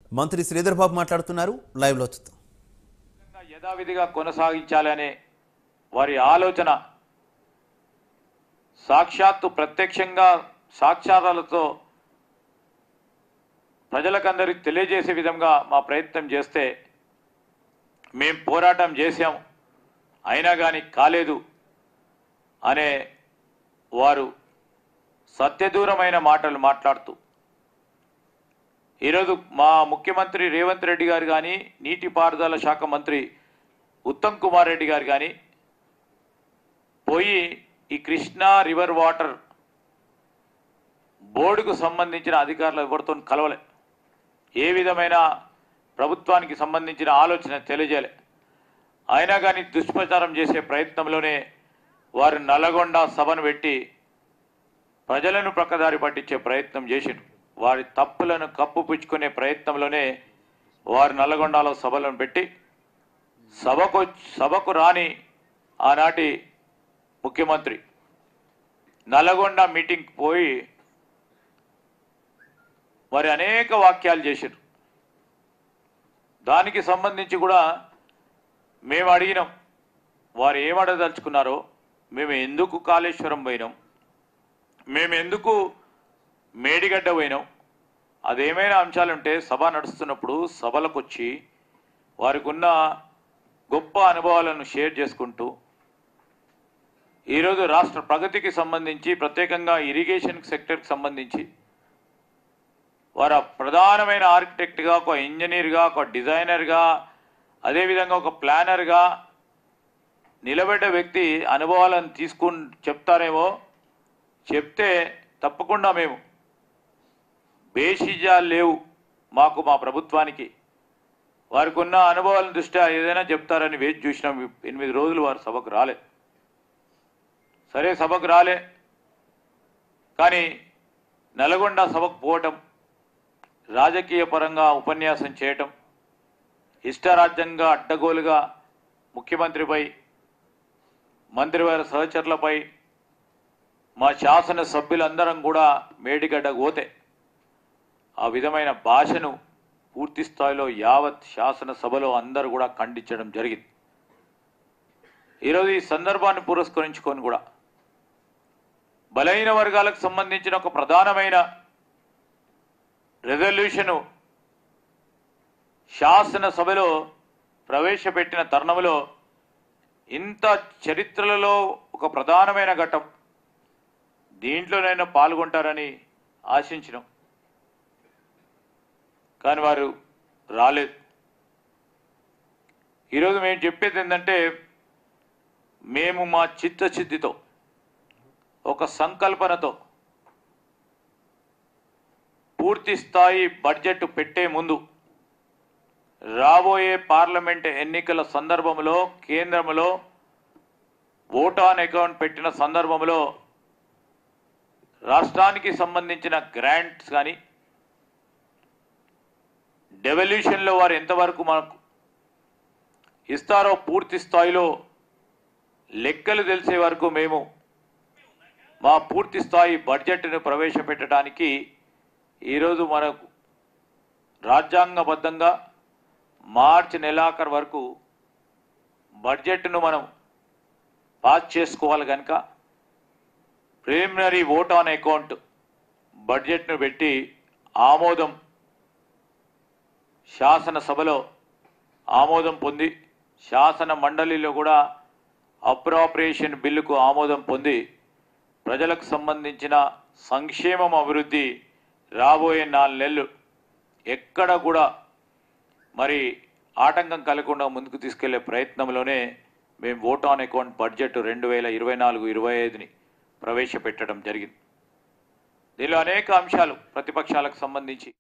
మంత్రి శ్రీధర్ బాబు మాట్లాడుతున్నారు లైవ్లో చూద్దాం యథావిధిగా కొనసాగించాలనే వారి ఆలోచన సాక్షాత్తు ప్రత్యక్షంగా సాక్షారాలతో ప్రజలకందరికి తెలియజేసే విధంగా మా ప్రయత్నం చేస్తే మేం పోరాటం చేశాం అయినా కానీ కాలేదు అనే వారు సత్యదూరమైన మాటలు మాట్లాడుతూ ఈరోజు మా ముఖ్యమంత్రి రేవంత్ రెడ్డి గారు కానీ నీటిపారుదల శాఖ మంత్రి ఉత్తమ్ కుమార్ రెడ్డి గారు కానీ పోయి ఈ కృష్ణా రివర్ వాటర్ బోర్డుకు సంబంధించిన అధికారులు ఎవరితో కలవలే ఏ విధమైన ప్రభుత్వానికి సంబంధించిన ఆలోచన తెలియజేయలే అయినా కానీ దుష్ప్రచారం చేసే ప్రయత్నంలోనే వారు నల్లగొండ సభను పెట్టి ప్రజలను ప్రక్కదారి పట్టించే ప్రయత్నం చేసిండు వారి తప్పులను కప్పుపుచ్చుకునే ప్రయత్నంలోనే వారు నల్లగొండలో సభలను పెట్టి సభకు సభకు రాని ఆనాటి ముఖ్యమంత్రి నల్లగొండ మీటింగ్కి పోయి మరి అనేక వాక్యాలు చేశారు దానికి సంబంధించి కూడా మేము అడిగినాం వారు ఏమడదలుచుకున్నారో మేము ఎందుకు కాళేశ్వరం పోయినాం మేము ఎందుకు మేడిగడ్డ పోయినాం అదేమైనా అంశాలుంటే సభ నడుస్తున్నప్పుడు సభలకు వచ్చి వారికి ఉన్న గొప్ప అనుభవాలను షేర్ చేసుకుంటూ ఈరోజు రాష్ట్ర ప్రగతికి సంబంధించి ప్రత్యేకంగా ఇరిగేషన్ సెక్టర్కి సంబంధించి వారు ఆ ప్రధానమైన ఆర్కిటెక్ట్గా ఒక ఇంజనీర్గా ఒక డిజైనర్గా అదేవిధంగా ఒక ప్లానర్గా నిలబడ్డ వ్యక్తి అనుభవాలను తీసుకుని చెప్తారేమో చెప్తే తప్పకుండా మేము బేషిజాలు లేవు మాకు మా ప్రభుత్వానికి వారికి ఉన్న అనుభవాల దృష్ట్యా ఏదైనా చెప్తారని వేచి చూసినాం ఎనిమిది రోజులు వారు సభకు రాలే సరే సభకు రాలే కానీ నల్గొండ సభకు పోవటం రాజకీయ పరంగా ఉపన్యాసం చేయటం ఇష్టరాజ్యంగా అడ్డగోలుగా ముఖ్యమంత్రిపై మంత్రివారి సహచరులపై మా శాసన సభ్యులందరం కూడా మేడిగడ్డ పోతే ఆ విధమైన భాషను పూర్తి స్థాయిలో యావత్ శాసనసభలో అందరూ కూడా ఖండించడం జరిగింది ఈరోజు ఈ సందర్భాన్ని పురస్కరించుకొని కూడా బలహీన వర్గాలకు సంబంధించిన ఒక ప్రధానమైన రెజల్యూషను శాసనసభలో ప్రవేశపెట్టిన తరుణంలో ఇంత చరిత్రలలో ఒక ప్రధానమైన ఘట్టం దీంట్లోనైనా పాల్గొంటారని ఆశించినాం కానీ వారు రాలేదు ఈరోజు మేము చెప్పేది ఏంటంటే మేము మా చిత్తశుద్ధితో ఒక సంకల్పనతో పూర్తి స్థాయి బడ్జెట్ పెట్టే ముందు రాబోయే పార్లమెంట్ ఎన్నికల సందర్భంలో కేంద్రంలో ఓట్ ఆన్ అకౌంట్ పెట్టిన సందర్భంలో రాష్ట్రానికి సంబంధించిన గ్రాంట్స్ కానీ డెవల్యూషన్లో వారు ఎంతవరకు మనకు ఇస్తారో పూర్తి స్థాయిలో లెక్కలు తెలిసే వరకు మేము మా పూర్తి స్థాయి బడ్జెట్ను ప్రవేశపెట్టడానికి ఈరోజు మనకు రాజ్యాంగబద్ధంగా మార్చి నెలాఖరు వరకు బడ్జెట్ను మనం పాస్ చేసుకోవాలి కనుక ప్రిలిమినరీ ఓట్ ఆన్ అకౌంట్ బడ్జెట్ను పెట్టి ఆమోదం శాసనసభలో ఆమోదం పొంది శాసన మండలిలో కూడా అప్రాప్రియేషన్ బిల్లుకు ఆమోదం పొంది ప్రజలకు సంబంధించిన సంక్షేమం అభివృద్ధి రాబోయే నాలుగు నెలలు ఎక్కడ కూడా మరి ఆటంకం కలగకుండా ముందుకు తీసుకెళ్లే ప్రయత్నంలోనే మేము ఓట్ ఆన్ అకౌంట్ బడ్జెట్ రెండు వేల ఇరవై నాలుగు ఇరవై ఐదుని ప్రవేశపెట్టడం జరిగింది దీనిలో అనేక అంశాలు ప్రతిపక్షాలకు సంబంధించి